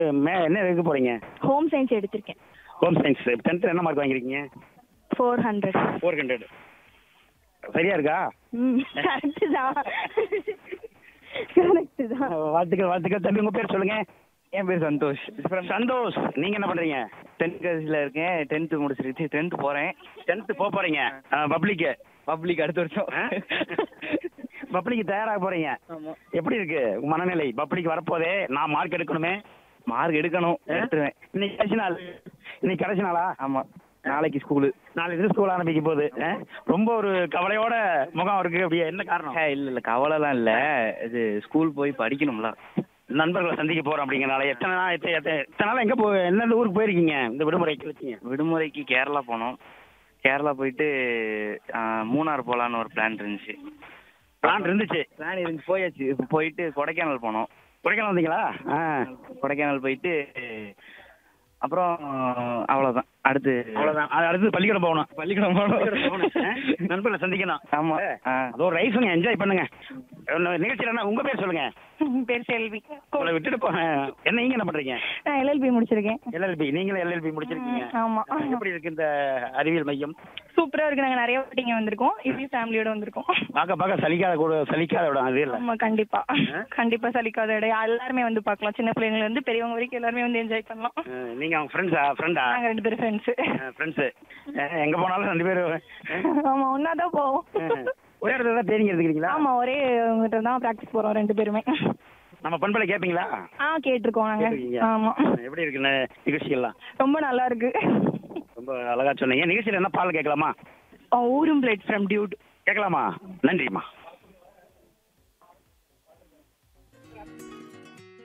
மே என்ன எடுக்க போறீங்க ஹோம் சயின்ஸ் எடுத்திருக்கேன் ஹோம் சயின்ஸ் டென்த்தில் என்ன மார்க் வாங்கியிருக்கீங்க ஃபோர் ஹண்ட்ரட் ஃபோர் ஹண்ட்ரட் சரியா இருக்கா ம் கரெக்டு தான் கரெக்டு தான் வாழ்த்துக்கள் வாழ்த்துக்கள் தம்பி உங்க பேர் சொல்லுங்க என் பேர் சந்தோஷ் சந்தோஷ் நீங்க என்ன பண்றீங்க டென்த் கிளாஸில் இருக்கேன் டென்த்து முடிச்சிருச்சு டென்த்து போகிறேன் டென்த்து போக போறீங்க பப்ளிக்கு பப்ளிக் அடுத்த வருஷம் பப்ளிக்கு தயாராக போறீங்க ஆமாம் எப்படி இருக்கு உங்க மனநிலை பப்ளிக் வரப்போதே நான் மார்க் எடுக்கணுமே மார்க் எடுக்கணும் எடுத்துருவேன் இன்னைக்கு கடைசி நாள் இன்னைக்கு கடைசி நாளா ஆமாம் நாளைக்கு ஸ்கூலு நாளைக்கு ஸ்கூல் ஆரம்பிக்க போகுது ஆ? ரொம்ப ஒரு கவலையோட முகம் இருக்கு அப்படியே என்ன காரணம் இல்லை இல்லை கவலைலாம் இல்லை இது ஸ்கூல் போய் படிக்கணும்ல நண்பர்களை சந்திக்க போறோம் அப்படிங்கறனால எத்தனை நாள் எத்தனை எத்தனை எத்தனை நாள் எங்க போ எந்தெந்த ஊருக்கு போயிருக்கீங்க இந்த விடுமுறைக்கு வச்சீங்க விடுமுறைக்கு கேரளா போனோம் கேரளா போயிட்டு ஆ, மூணார் போகலான்னு ஒரு பிளான் இருந்துச்சு பிளான் இருந்துச்சு பிளான் இருந்துச்சு போயாச்சு இப்போ போயிட்டு கொடைக்கானல் போனோம் கொடைக்கானல் வந்தீங்களா ஆ கொடைக்கானல் போயிட்டு அப்புறம் அவ்வளோதான் அடுத்து அவ்வளவுதான் அது அடுத்து பள்ளிக்கூடம் போகணும் பள்ளிக்கூடம் போகணும். ஆ? நண்பர்களை சந்திக்கணும் ஆமா ஆ அது ஒரு ரைஸுங்க என்ஜாய் பண்ணுங்க இன்னும் நிகழ்ச்சியில் என்ன உங்க பேர் சொல்லுங்க பேர் செல்வி உங்களை விட்டுட்டு போ என்ன நீங்க என்ன பண்றீங்க நான் எல்எல்பி முடிச்சிருக்கேன் எல்எல்பி நீங்களும் எல்எல்பி முடிச்சிருக்கீங்க ம், ஆமா. எப்படி இருக்கு இந்த அறிவியல் மையம் சூப்பரா இருக்கு நாங்க நிறைய வாட்டிங்க வந்திருக்கோம் இப்பயும் ஃபேமிலியோட வந்திருக்கோம் பார்க்க பார்க்க சலிக்காத கூட சலிக்காத இடம் அது இல்ல ஆமா கண்டிப்பா கண்டிப்பா சலிக்காத இடம் எல்லாருமே வந்து பார்க்கலாம் சின்ன பிள்ளைங்கல இருந்து பெரியவங்க வரைக்கும் எல்லாருமே வந்து என்ஜாய் பண்ணலாம் அஹ் நீங்க அவங்க ஃப்ரெண்ட்ஸா ஃப்ரெண்டா நாங்க ரெண்டு பேரும் ஃப்ரெண்ட்ஸ் ஃப்ரெண்ட்ஸு எங்க போனாலும் ரெண்டு பேரும் ஆமா ஒன்னாதான் போவோம் அஹ், ஒரே இடத்துல தான் ட்ரைனிங் எடுத்துக்கிறீங்களா ஆமா ஒரே உங்ககிட்ட தான் ப்ராக்டிஸ் போறோம் ரெண்டு பேருமே நம்ம பண்பலை கேட்பீங்களா ஆ கேட்டிருக்கோம் நாங்க கேட்டிருக்கீங்க. ஆமா எப்படி இருக்கு இந்த நிகழ்ச்சிகள்லாம் ரொம்ப நல்லா இருக்கு ரொம்ப அழகா சொன்னீங்க நிகழ்ச்சியில் என்ன பாடல் கேட்கலாமா ஊரும் பிளேட் ஃப்ரம் டியூட் கேட்கலாமா நன்றிம்மா